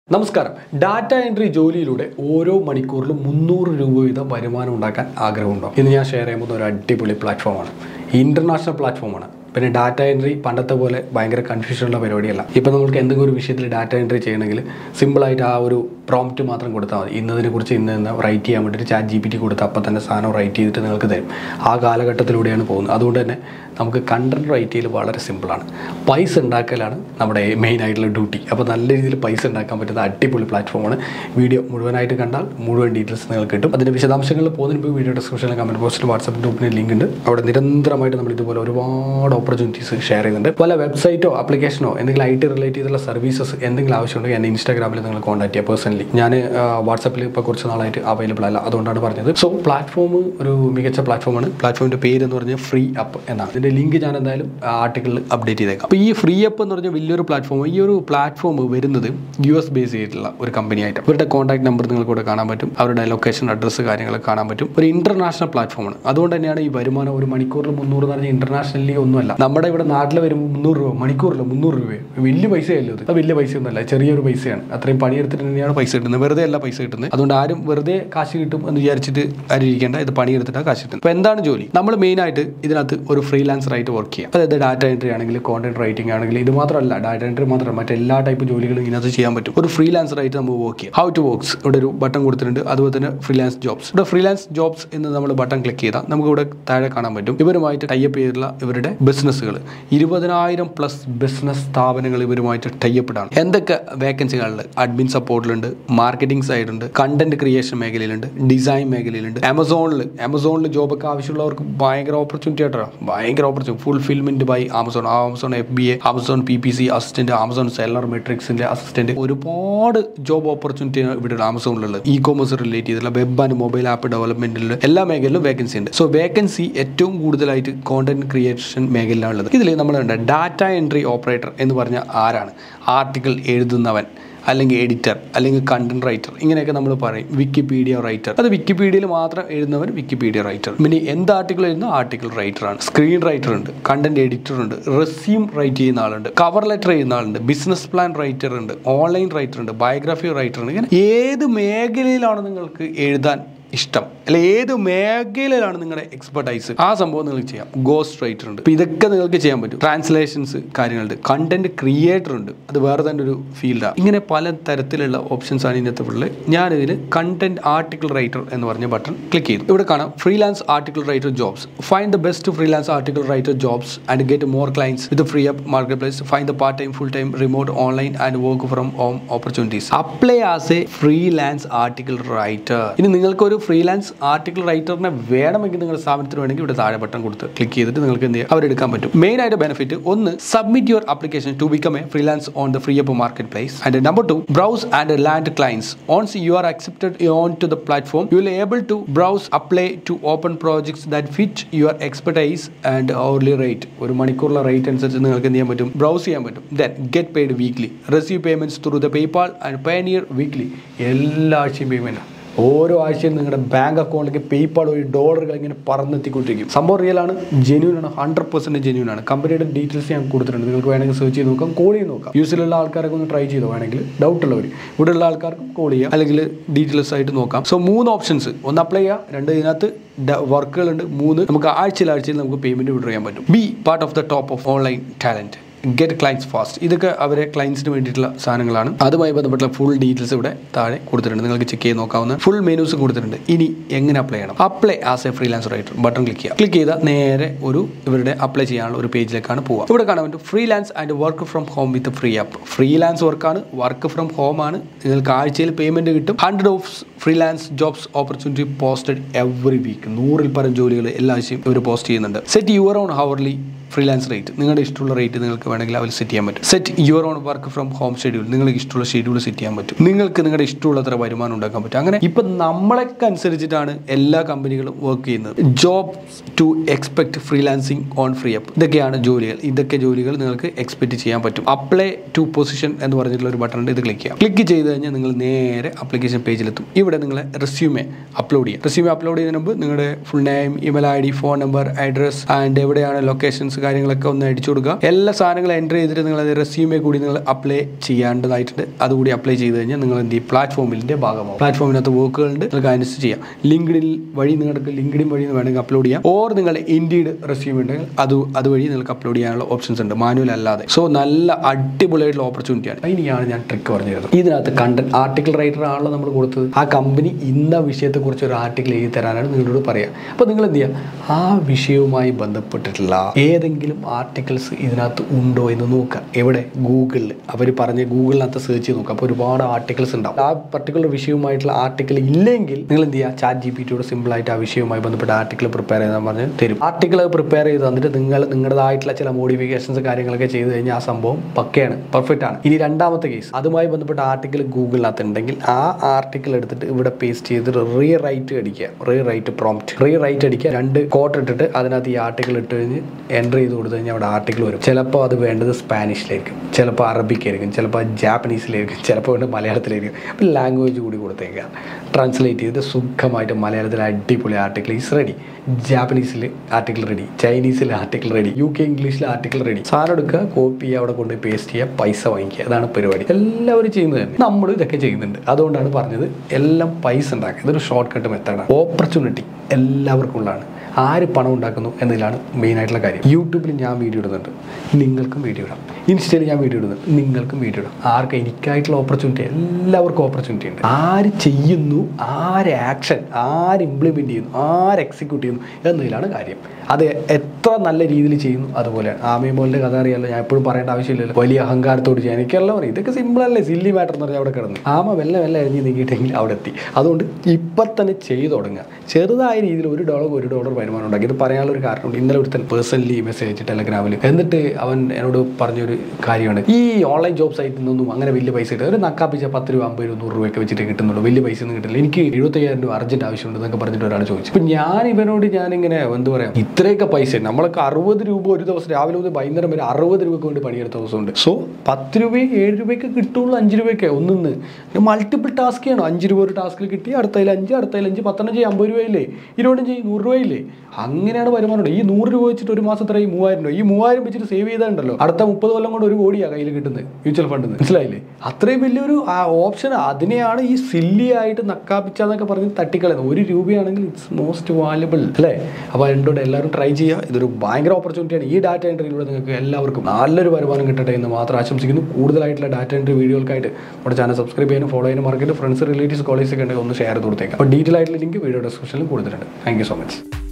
നമസ്കാരം data entry ജോലിയിലൂടെ ഓരോ മണിക്കൂറിലും മുന്നൂറ് രൂപ വീതം വരുമാനം ഉണ്ടാക്കാൻ ആഗ്രഹമുണ്ടോ ഇന്ന് ഞാൻ ഷെയർ ചെയ്യാൻ പോകുന്ന ഒരു അടിപൊളി പ്ലാറ്റ്ഫോമാണ് ഇന്റർനാഷണൽ പ്ലാറ്റ്ഫോമാണ് പിന്നെ ഡാറ്റ എൻട്രി പണ്ടത്തെ പോലെ ഭയങ്കര കൺഫ്യൂഷനുള്ള പരിപാടിയല്ല ഇപ്പം നമുക്ക് എന്തെങ്കിലും ഒരു വിഷയത്തിൽ ഡാറ്റ എൻട്രി ചെയ്യണമെങ്കിൽ സിമ്പിളായിട്ട് ആ ഒരു പ്രോംപ്റ്റ് മാത്രം കൊടുത്താൽ മതി ഇന്നതിനെ കുറിച്ച് ഇന്ന് ഇന്ന് റൈറ്റ് ചെയ്യാൻ വേണ്ടിയിട്ട് ചാറ്റ് ജി പി ടി കൊടുത്താൽ അപ്പം തന്നെ സാധനം റൈറ്റ് ചെയ്തിട്ട് നിങ്ങൾക്ക് തരും ആ കാലഘട്ടത്തിലൂടെയാണ് പോകുന്നത് അതുകൊണ്ട് തന്നെ നമുക്ക് കണ്ടന്റ് റൈറ്റ് ചെയ്യൽ വളരെ സിമ്പിളാണ് പൈസ ഉണ്ടാക്കലാണ് നമ്മുടെ മെയിൻ ആയിട്ടുള്ള ഡ്യൂട്ടി അപ്പോൾ നല്ല രീതിയിൽ പൈസ ഉണ്ടാക്കാൻ പറ്റുന്ന അടിപൊളി പ്ലാറ്റ്ഫോമാണ് വീഡിയോ മുഴുവനായിട്ട് കണ്ടാൽ മുഴുവൻ ഡീറ്റെയിൽസ് നിങ്ങൾക്ക് കിട്ടും അതിൻ്റെ വിശദാംശങ്ങളിൽ പോകുന്നതിന് മുമ്പ് വീഡിയോ ഡിസ്ക്രിപ്ഷനിൽ കമൻറ്റ് ബോക്സിൽ വാട്സപ്പ് ഗ്രൂപ്പിന് ലിങ്ക് ഉണ്ട് അവിടെ നിരന്തരമായിട്ട് നമ്മൾ ഇതുപോലെ ഒരുപാട് ഓപ്പർച്യൂണിറ്റീസ് ഷെയർ ചെയ്യുന്നുണ്ട് പല വെബ്സൈറ്റോ ആപ്ലിക്കേഷനോ എന്തെങ്കിലും ഐ ടി റിലേറ്റ് ചെയ്തുള്ള സർവീസസ് എന്തെങ്കിലും ആവശ്യമുണ്ടെങ്കിൽ എന്നെ ഇൻസ്റ്റാഗ്രാമിൽ നിങ്ങൾ കോൺടാക്ട് ചെയ്യുക പേഴ്സണലി ഞാൻ വാട്സപ്പിൽ ഇപ്പോൾ കുറച്ച് നാളായിട്ട് അവൈലബിൾ അല്ല അതുകൊണ്ടാണ് പറഞ്ഞത് സോ പ്ലാറ്റ്ഫോം ഒരു മികച്ച പ്ലാറ്റ്ഫോമാണ് പ്ലാറ്റ്ഫോമിൻ്റെ പേര് എന്ന് പറഞ്ഞാൽ ഫ്രീ അപ്പ് എന്നാണ് ഇതിൻ്റെ ലിങ്ക് ഞാൻ എന്തായാലും ആർട്ടിക്കിളിൽ അപ്ഡേറ്റ് ചെയ്തേക്കാം അപ്പോൾ ഈ ഫ്രീ അപ്പ് എന്ന് പറഞ്ഞാൽ വലിയൊരു പ്ലാറ്റ്ഫോം ഈ ഒരു പ്ലാറ്റ്ഫോം വരുന്നത് യു എസ് ബേസ് ചെയ്തിട്ടുള്ള ഒരു കമ്പനി ആയിട്ട് ഇവരുടെ കോൺടാക്ട് നമ്പർ നിങ്ങൾക്ക് ഇവിടെ കാണാൻ പറ്റും അവരുടെ ലൊക്കേഷൻ അഡ്രസ്സ് കാര്യങ്ങളൊക്കെ കാണാൻ പറ്റും ഒരു ഇന്റർനാഷണൽ പ്ലാറ്റ്ഫോമാണ് അതുകൊണ്ട് തന്നെയാണ് ഈ വരുമാനം ഒരു മണിക്കൂറിൽ മുന്നൂറ് എന്ന് പറഞ്ഞാൽ ഇന്റർനാഷണലി ഒന്നുമല്ല നമ്മുടെ ഇവിടെ നാട്ടിൽ വരുമ്പോൾ മുന്നൂറ് രൂപ മണിക്കൂറിൽ മുന്നൂറ് രൂപ വലിയ പൈസയല്ലോ ഇത് അത് വലിയ പൈസയൊന്നുമല്ല ചെറിയൊരു പൈസയാണ് അത്രയും പണിയെടുത്തിട്ട് തന്നെയാണ് പൈസ കിട്ടുന്നത് വെറുതെ അല്ല പൈസ കിട്ടുന്നത് അതുകൊണ്ട് ആരും വെറുതെ കാശ് കിട്ടും എന്ന് വിചാരിച്ചിട്ട് ആരും ഇരിക്കേണ്ട ഇത് പണിയെടുത്തിട്ടാണ് കാശ് കിട്ടുന്നത് അപ്പോൾ എന്താണ് ജോലി നമ്മൾ മെയിനായിട്ട് ഇതിനകത്ത് ഒരു ഫ്രീലാൻസർ ആയിട്ട് വർക്ക് ചെയ്യുക അതായത് ഡാറ്റ എൻട്രി ആണെങ്കിൽ കോണ്ടന്റ് റൈറ്റിംഗ് ആണെങ്കിൽ ഇത് മാത്രമല്ല ഡാറ്റ എൻട്രി മാത്രമല്ല മറ്റെല്ലാ ടൈപ്പ് ജോലികളും ഇതിനകത്ത് ചെയ്യാൻ പറ്റും ഒരു ഫ്രീലാൻസർ ആയിട്ട് നമ്മൾ വർക്ക് ചെയ്യുക ഹൗ ടു വർക്ക്സ് ഇവിടെ ഒരു ബട്ടൺ കൊടുത്തിട്ടുണ്ട് അതുപോലെ തന്നെ ഫ്രീലാൻസ് ജോബ്സ് ഇവിടെ ഫ്രീലാൻസ് ജോബ്സ് എന്ന് നമ്മൾ ബട്ടൺ ക്ലിക്ക് ചെയ്താൽ നമുക്ക് ഇവിടെ താഴെ കാണാൻ പറ്റും ഇവരുമായിട്ട് ടൈപ്പ് ചെയ്തിട്ടുള്ള ഇവരുടെ ബിസിനസ്സുകൾ ഇരുപതിനായിരം പ്ലസ് ബിസിനസ് സ്ഥാപനങ്ങൾ ഇവരുമായിട്ട് ടൈപ്പിടാണ് എന്തൊക്കെ വേക്കൻസികളുണ്ട് അഡ്മിൻ സപ്പോർട്ടിലുണ്ട് മാർക്കറ്റിംഗ് സൈഡുണ്ട് കണ്ടന്റ് ക്രിയേഷൻ മേഖലയിലുണ്ട് ഡിസൈൻ മേഖലയിലുണ്ട് ആമസോണിൽ ആമസോണിൽ ജോബൊക്കെ ആവശ്യമുള്ളവർക്ക് ഭയങ്കര ഓപ്പർച്യൂണിറ്റി ആയിട്ടാണ് ഭയങ്കര opportunity fulfilment by Amazon Amazon F B A Amazon P P C assistant Amazon seller മെട്രിക്സിന്റെ അസിസ്റ്റന്റ് ഒരുപാട് ജോബ് ഓപ്പർച്യൂണിറ്റി ഇവിടെ ആമസോണിലുള്ളത് ഇ കോമേഴ്സ് റിലേറ്റ് ചെയ്തിട്ടുള്ള വെബ് ആൻഡ് മൊബൈൽ ആപ്പ് ഡെവലപ്മെന്റിൽ എല്ലാ മേഖലയിലും വേക്കൻസി ഉണ്ട് സോ വേക്കൻസി ഏറ്റവും കൂടുതലായിട്ട് കോണ്ടന്റ് ക്രിയേഷൻ മേഖലയിലാണുള്ളത് ഇതിൽ നമ്മൾ ഡാറ്റ എൻട്രി ഓപ്പറേറ്റർ എന്ന് പറഞ്ഞ ആരാണ് ആർട്ടിക്കിൾ എഴുതുന്നവൻ അല്ലെങ്കിൽ എഡിറ്റർ അല്ലെങ്കിൽ കണ്ടന്റ് റൈറ്റർ ഇങ്ങനെയൊക്കെ നമ്മൾ പറയും വിക്കിപീഡിയ റൈറ്റർ അത് വിക്കിപീഡിയയിൽ മാത്രം എഴുതുന്നവൻ വിക്കിപീഡിയ റൈറ്റർ പിന്നെ എന്ത് ആർട്ടിക്കിൾ എഴുതുന്ന ആർട്ടിക്കിൾ റൈറ്റർ ആണ് സ്ക്രീൻ റൈറ്റർ ഉണ്ട് കണ്ടന്റ് എഡിറ്റർ ഉണ്ട് റെസ്യൂം റൈറ്റ് ചെയ്യുന്ന ആളുണ്ട് കവർ ലെറ്റർ ചെയ്യുന്ന ആളുണ്ട് ബിസിനസ് പ്ലാൻ റൈറ്റർ ഉണ്ട് ഓൺലൈൻ റൈറ്റർ ഉണ്ട് ബയോഗ്രഫി റൈറ്റർ ഉണ്ട് ഇങ്ങനെ ഏത് മേഖലയിലാണ് നിങ്ങൾക്ക് എഴുതാൻ ഇഷ്ടം അല്ലെ ഏത് മേഖലയിലാണ് നിങ്ങളുടെ എക്സ്പെർട്ടൈസ് ആ സംഭവം നിങ്ങൾക്ക് ചെയ്യാം ഗോസ്റ്റ് റൈറ്റർ ഉണ്ട് അപ്പോൾ ഇതൊക്കെ നിങ്ങൾക്ക് ചെയ്യാൻ പറ്റും ട്രാൻസ്ലേഷൻസ് കാര്യങ്ങളുണ്ട് കണ്ടന്റ് ക്രിയേറ്റർ ഉണ്ട് അത് വേറെ തന്നെ ഒരു ഫീൽഡാണ് ഇങ്ങനെ പല തരത്തിലുള്ള ഓപ്ഷൻസ് ആണ് ഇതിനകത്ത് ഉള്ളത് ഞാനിതിൽ കണ്ടന്റ് ആർട്ടിക്കിൾ റൈറ്റർ എന്ന് പറഞ്ഞ ബട്ടൺ ക്ലിക്ക് ചെയ്തു ഇവിടെ കാണാം freelance article writer jobs find the best freelance article writer jobs and get more clients with free up market place find the part time full time remote online and work from home opportunities apply as a freelance article writer ഇനി നിങ്ങൾക്ക് ഒരു freelance article റൈറ്ററിനെ വേണമെങ്കിൽ നിങ്ങളുടെ സ്ഥാപനത്തിന് വേണമെങ്കിൽ ഇവിടെ താഴെ button കൊടുത്ത് ക്ലിക്ക് ചെയ്തിട്ട് നിങ്ങൾക്ക് എന്ത് ചെയ്യാം അവരെടുക്കാൻ പറ്റും മെയിൻ ആയിട്ട് ബെനിഫിറ്റ് ഒന്ന് submit your application to become a freelance on the free up market place and number two browse and land clients once you are accepted on to the platform you will able to browse apply to open projects that fit your expertise and hourly rate ഒരു മണിക്കൂറിലെ rate അനുസരിച്ച് നിങ്ങൾക്ക് എന്ത് ചെയ്യാൻ പറ്റും browse ചെയ്യാൻ പറ്റും then get paid weekly receive payments through the PayPal and Payoneer weekly എല്ലാ ആഴ്ചയും പേയ്മെന്റ് ഓരോ ആഴ്ചയും നിങ്ങളുടെ ബാങ്ക് അക്കൗണ്ടിലേക്ക് പേയ്പാൾ വഴി ഡോളറുകൾ ഇങ്ങനെ പറന്നെത്തിക്കൊണ്ടിരിക്കും സംഭവം റിയൽ ആണ് ജെന്യൂൻ ആണ് ഹൺഡ്രഡ് പെർസെന്റ് ജെന്യൂൻ ആണ് കമ്പനിയുടെ ഡീറ്റെയിൽസ് ഞാൻ കൊടുത്തിട്ടുണ്ട് നിങ്ങൾക്ക് വേണമെങ്കിൽ സെർച്ച് ചെയ്ത് നോക്കാം കോൾ ചെയ്ത് നോക്കാം യൂസിലുള്ള ആൾക്കാരൊക്കെ ഒന്ന് ട്രൈ ചെയ്തോ വേണമെങ്കിൽ ഡൗട്ട് ഉള്ളവർ ഇവിടെ ഉള്ള ആൾക്കാർക്കും കോൾ ചെയ്യാം അല്ലെങ്കിൽ ഡീറ്റെയിൽസ് ആയിട്ട് നോക്കാം സോ മൂന്ന് ഓപ്ഷൻസ് ഒന്ന് അപ്ലൈ ചെയ്യുക രണ്ട് ഇതിനകത്ത് വർക്കുകളുണ്ട് മൂന്ന് നമുക്ക് ആഴ്ചയിൽ ആഴ്ചയിൽ നമുക്ക് പേയ്മെന്റ് വിഡ്രോ ചെയ്യാൻ പറ്റും be part of the top of online talent get clients fast ഇതൊക്കെ അവരെ ക്ലയൻസിന് വേണ്ടിയിട്ടുള്ള സാധനങ്ങളാണ് അതുമായി ബന്ധപ്പെട്ടുള്ള ഫുൾ ഡീറ്റെയിൽസ് ഇവിടെ താഴെ കൊടുത്തിട്ടുണ്ട് നിങ്ങൾക്ക് ചെക്ക് ചെയ്ത് നോക്കാവുന്ന ഫുൾ മെനൂസ് കൊടുത്തിട്ടുണ്ട് ഇനി എങ്ങനെ അപ്ലൈ ചെയ്യണം apply as a freelance writer button click ചെയ്യുക ക്ലിക്ക് ചെയ്താൽ നേരെ ഒരു ഇവരുടെ അപ്ലൈ ചെയ്യാനുള്ള ഒരു പേജിലേക്കാണ് പോവുക ഇവിടെ കാണാൻ പറ്റും freelance and work from home with free app freelance വർക്കാണ് വർക്ക് ഫ്രം ഹോം ആണ് നിങ്ങൾക്ക് ആഴ്ചയിൽ പേയ്മെന്റ് കിട്ടും hundred of freelance jobs opportunity posted every week നൂറിൽ പരം ജോലികൾ എല്ലാ ആഴ്ചയും ഇവർ പോസ്റ്റ് ചെയ്യുന്നുണ്ട് set your own hourly freelance rate നിങ്ങളുടെ ഇഷ്ടമുള്ള റേറ്റ് നിങ്ങൾക്ക് വേണമെങ്കിൽ അവർ സെറ്റ് ചെയ്യാൻ പറ്റും set your own work from home schedule നിങ്ങൾക്ക് ഇഷ്ടമുള്ള ഷെഡ്യൂൾ സെറ്റ് ചെയ്യാൻ പറ്റും നിങ്ങൾക്ക് നിങ്ങളുടെ ഇഷ്ടമുള്ള അത്ര വരുമാനം ഉണ്ടാക്കാൻ പറ്റും അങ്ങനെ ഇപ്പം നമ്മളൊക്കെ അനുസരിച്ചിട്ടാണ് എല്ലാ കമ്പനികളും വർക്ക് ചെയ്യുന്നത് job to expect freelancing on free up ഇതൊക്കെയാണ് ജോലികൾ ഇതൊക്കെ ജോലികൾ നിങ്ങൾക്ക് എക്സ്പെക്ട് ചെയ്യാൻ പറ്റും അപ്ലൈ ടു പൊസിഷൻ എന്ന് പറഞ്ഞിട്ടുള്ള ഒരു ബട്ടൺ ഉണ്ട് ഇത് ക്ലിക്ക് ചെയ്യാം ക്ലിക്ക് ചെയ്ത് കഴിഞ്ഞാൽ നിങ്ങൾ നേരെ ആപ്ലിക്കേഷൻ പേജിലെത്തും ഇവിടെ നിങ്ങൾ റെസ്യൂമെ അപ്ലോഡ് ചെയ്യാം റെസ്യൂമെ അപ്ലോഡ് ചെയ്യുന്നതിന് മുമ്പ് നിങ്ങളുടെ full name email I D phone number address and എവിടെയാണ് ലൊക്കേഷൻസ് ഡീറ്റെയിൽസ് കാര്യങ്ങളൊക്കെ ഒന്ന് അടിച്ചു കൊടുക്കുക എല്ലാ സാധനങ്ങളും എൻ്റർ ചെയ്തിട്ട് നിങ്ങൾ അത് റെസ്യൂമെ കൂടി നിങ്ങൾ അപ്ലൈ ചെയ്യേണ്ടതായിട്ടുണ്ട് അതുകൂടി അപ്ലൈ ചെയ്ത് കഴിഞ്ഞാൽ നിങ്ങൾ എന്ത് ചെയ്യും പ്ലാറ്റ്ഫോമിൻ്റെ ഭാഗമാവും പ്ലാറ്റ്ഫോമിനകത്ത് വർക്കുകളുണ്ട് നിങ്ങൾക്ക് അതിനനുസരിച്ച് ചെയ്യാം ലിങ്ക്ഡിൻ വഴി നിങ്ങൾക്ക് ലിങ്ക്ഡിൻ വഴി വേണമെങ്കിൽ അപ്ലോഡ് ചെയ്യാം ഓർ നിങ്ങൾ ഇൻഡീഡ് റെസ്യൂം ഉണ്ടെങ്കിൽ അത് അതുവഴി നിങ്ങൾക്ക് അപ്ലോഡ് ചെയ്യാനുള്ള ഓപ്ഷൻസ് ഉണ്ട് മാനുവൽ അല്ലാതെ സോ നല്ല അടിപൊളിയായിട്ടുള്ള ഓപ്പർച്യൂണിറ്റിയാണ് ഇനിയാണ് ഞാൻ ട്രിക്ക് പറഞ്ഞു തരുന്നത് ഇതിനകത്ത് കണ്ടന്റ് ആർട്ടിക്കിൾ റൈറ്റർ ആണല്ലോ നമ്മൾ കൊടുത്തത് ആ കമ്പനി ഇന്ന വിഷയത്തെക്കുറിച്ച് ഒരു ആർട്ടിക്കിൾ എഴുതി തരാനാണ് നിങ്ങളോട് പറയുക അപ്പോൾ നിങ്ങൾ എന്ത് ചെയ്യുക ആ വിഷയവുമായി ബന്ധപ്പെട്ടിട്ടുള്ള ഏതെങ്കിലും ആർട്ടിക്കിൾസ് ഇതിനകത്ത് ഉണ്ടോ എന്ന് നോക്കുക എവിടെ ഗൂഗിളിൽ അവർ പറഞ്ഞ് ഗൂഗിളിനകത്ത് സെർച്ച് ചെയ്ത് നോക്കുക അപ്പോൾ ഒരുപാട് ആർട്ടിക്കിൾസ് ഉണ്ടാവും ആ പർട്ടിക്കുലർ വിഷയവുമായിട്ടുള്ള ആർട്ടിക്കിൾ ഇല്ലെങ്കിൽ നിങ്ങൾ എന്ത് ചെയ്യുക ചാറ്റ് ജി പി ടിയോട് സിമ്പിളായിട്ട് ആ വിഷയവുമായി ബന്ധപ്പെട്ട ആർട്ടിക്കിൾ പ്രിപ്പയർ ചെയ്താൽ പറഞ്ഞ് തരും ആർട്ടിക്കിൾ പ്രിപ്പയർ ചെയ്ത് തന്നിട്ട് നിങ്ങൾ നിങ്ങളുടേതായിട്ടുള്ള ചില മോഡിഫിക്കേഷൻസ് കാര്യങ്ങളൊക്കെ ചെയ്ത് കഴിഞ്ഞാൽ ആ സംഭവം പക്കയാണ് പെർഫെക്റ്റ് ആണ് ഇനി രണ്ടാമത്തെ കേസ് അതുമായി ബന്ധപ്പെട്ട ആർട്ടിക്കിൾ ഗൂഗിളിനകത്ത് ഉണ്ടെങ്കിൽ ആ ആർട്ടിക്കിൾ എടുത്തിട്ട് ഇവിടെ പേസ്റ്റ് ചെയ്ത് റീ റൈറ്റ് അടിക്കുക rewrite prompt rewrite അടിക്കുക രണ്ട് കോട്ട് ഇട്ടിട്ട് അതിനകത്ത് ഈ ആർട്ടിക്കിൾ ഇട്ട് കഴിഞ്ഞ് എൻ്റർ ചെയ്ത് കൊടുത്തു കഴിഞ്ഞാൽ അവിടെ ആർട്ടിക്കിൾ വരും ചിലപ്പോൾ അത് വേണ്ടത് സ്പാനിഷിലായിരിക്കും ചിലപ്പോൾ അറബിക്കായിരിക്കും ചിലപ്പോൾ ജാപ്പനീസിലായിരിക്കും ചിലപ്പോൾ വേണ്ടത് മലയാളത്തിലായിരിക്കും അപ്പം ലാംഗ്വേജ് കൂടി കൊടുത്തേക്കുക ട്രാൻസ്ലേറ്റ് ചെയ്ത് സുഖമായിട്ട് മലയാളത്തിൽ അടിപൊളി ആർട്ടിക്കിൾ ഈസ് റെഡി ജാപ്പനീസിൽ ആർട്ടിക്കിൾ റെഡി ചൈനീസിൽ ആർട്ടിക്കിൾ റെഡി യു കെ ഇംഗ്ലീഷിൽ ആർട്ടിക്കിൾ റെഡി സാധനം എടുക്കുക കോപ്പി ചെയ്യുക അവിടെ കൊണ്ട് പേസ്റ്റ് ചെയ്യുക പൈസ വാങ്ങിക്കുക അതാണ് പരിപാടി എല്ലാവരും ചെയ്യുന്നത് തന്നെ നമ്മൾ ഇതൊക്കെ ചെയ്യുന്നുണ്ട് അതുകൊണ്ടാണ് പറഞ്ഞത് എല്ലാം പൈസ ഉണ്ടാക്കുക ഇതൊരു ഷോർട്ട് കട്ട് മെത്തേഡാണ് ഓപ്പർച്യൂണിറ്റി എല്ലാവർക്കും ഉള്ളതാണ് ആര് പണം ഉണ്ടാക്കുന്നു എന്നതിലാണ് മെയിനായിട്ടുള്ള കാര്യം യൂട്യൂബിൽ ഞാൻ വീഡിയോ ഇടുന്നുണ്ട് നിങ്ങൾക്കും വീഡിയോ ഇടാം ഇൻസ്റ്റയിൽ ഞാൻ വീഡിയോ ഇടുന്നുണ്ട് നിങ്ങൾക്കും വീഡിയോ ഇടാം ആർക്ക് എനിക്കായിട്ടുള്ള ഓപ്പർച്യൂണിറ്റി എല്ലാവർക്കും ഓപ്പർച്യൂണിറ്റി ഉണ്ട് ആര് ചെയ്യുന്നു ആര് ആക്ഷൻ ആര് ഇംപ്ലിമെൻറ്റ് ചെയ്യുന്നു ആര് എക്സിക്യൂട്ട് ചെയ്യുന്നു എന്നതിലാണ് കാര്യം അത് എത്ര നല്ല രീതിയിൽ ചെയ്യുന്നു അതുപോലെയാണ് ആമയും മോളിൻ്റെ കഥ അറിയാമല്ലോ ഞാൻ എപ്പോഴും പറയേണ്ട ആവശ്യമില്ലല്ലോ വലിയ അഹങ്കാരത്തോട് ചെയ്യാൻ എനിക്കെല്ലാം പറയും ഇതൊക്കെ സിമ്പിൾ അല്ലേ സില്ലി മാറ്റർ എന്ന് പറഞ്ഞാൽ അവിടെ കിടന്നു ആമ വെല്ല വെല്ല എഴുതി നീങ്ങിയിട്ടെങ്കിൽ അവിടെ എത്തി അതുകൊണ്ട് ഇപ്പം തന്നെ ചെയ്തു തുടങ്ങുക ചെറുതായ രീതിയിൽ ഒരു ഡോളർ ഒരു ഡോളർ വരുമാനം ഉണ്ടാക്കി ഇത് പറയാനുള്ള ഒരു കാരണമുണ്ട് ഇന്നലെ ഒരുത്തൻ പേഴ്സണലി മെസ്സേജ് ടെലഗ്രാമിൽ എന്നിട്ട് അവൻ എന്നോട് പറഞ്ഞൊരു കാര്യമാണ് ഈ ഓൺലൈൻ ജോബ് സൈറ്റിൽ നിന്നൊന്നും അങ്ങനെ വലിയ പൈസ കിട്ടുക ഒരു നക്കാപ്പിച്ച പത്ത് രൂപ അമ്പത് രൂപ നൂറ് രൂപയൊക്കെ വെച്ചിട്ട് കിട്ടുന്നുള്ളൂ വലിയ പൈസ ഒന്നും കിട്ടില്ല എനിക്ക് എഴുപത്തയ്യായിരം രൂപ അർജന്റ് ആവശ്യമുണ്ട് എന്നൊക്കെ പറഞ്ഞിട്ട് ഒരാൾ ചോദിച്ചു അപ്പം ഞാൻ ഇവനോട് ഞാനിങ്ങനെ എന്താ പറയാ ഇത്രയൊക്കെ പൈസ ഉണ്ട് നമ്മളൊക്കെ അറുപത് രൂപ ഒരു ദിവസം രാവിലെ മുതൽ വൈകുന്നേരം വരെ അറുപത് രൂപയ്ക്ക് വേണ്ടി പണിയെടുത്ത ദിവസമുണ്ട് സോ പത്ത് രൂപയും ഏഴ് രൂപയ്ക്ക് കിട്ടുള്ളൂ അഞ്ച് രൂപയ്ക്ക് ഒന്നിന്ന് മൾട്ടിപ്പിൾ ടാസ്ക് ചെയ്യണം അഞ്ച് രൂപ ഒരു ടാസ്കിൽ കിട്ടി അടുത്തതിൽ അഞ്ച് അടുത്തതിൽ അഞ്ച് പത്തെണ്ണം ചെയ്യും അമ്പത് രൂപയില്ലേ ഇരുപതും ചെയ്യും നൂറ് രൂപയില്ലേ അങ്ങനെയാണ് വരുമാനം ഈ നൂറ് രൂപ വെച്ചിട്ട് ഒരു മാസം എത്ര ഈ മൂവായിരം രൂപ ഈ മൂവായിരം വെച്ചിട്ട് സേവ് ചെയ്താണ്ടല്ലോ അടുത്ത മുപ്പത് കൊല്ലം കൊണ്ട് ഒരു കോടിയാണ് കയ്യിൽ കിട്ടുന്നത് മ്യൂച്വൽ ഫണ്ടിൽ നിന്ന് മനസ്സിലായില്ലേ അത്രയും വലിയൊരു ഓപ്ഷൻ അതിനെയാണ് ഈ സില്ലി ആയിട്ട് നക്കാപ്പിച്ചെന്നൊക്കെ പറഞ്ഞ് തട്ടിക്കളയുന്നത് ഒരു രൂപയാണെങ്കിൽ ഇറ്റ്സ് മോസ്റ്റ് വാല്യബിൾ അല്ലേ അപ്പോൾ എന്തുകൊണ്ട് എല്ലാവരും ട്രൈ ചെയ്യുക ഇതൊരു ഭയങ്കര ഓപ്പർച്യൂണിറ്റിയാണ് ഈ ഡാറ്റ എൻട്രിയിലൂടെ നിങ്ങൾക്ക് എല്ലാവർക്കും നല്ലൊരു വരുമാനം കിട്ടട്ടെ എന്ന് മാത്രം ആശംസിക്കുന്നു കൂടുതലായിട്ടുള്ള ഡാറ്റ എൻട്രി വീഡിയോകൾക്കായിട്ട് നമ്മുടെ ചാനൽ സബ്സ്ക്രൈബ് ചെയ്യാനും ഫോളോ ചെയ്യാനും മറക്കരുത് ഫ്രണ്ട്സ് റിലേറ്റീവ്സ് കോളേജ് ഒക്കെ ഉണ്ടെങ്കിൽ ഒന്ന് ഷെയർ ചെയ്ത് കൊടുത്തേക്കാം അപ്പോൾ ഡീറ്റെയിൽ ആയിട്ടുള്ള ലിങ്ക് വീഡിയോ ഡിസ്ക്രിപ്ഷനിൽ കൊടുത്തിട്ടുണ്ട് താങ്ക് യു സോ മച്ച്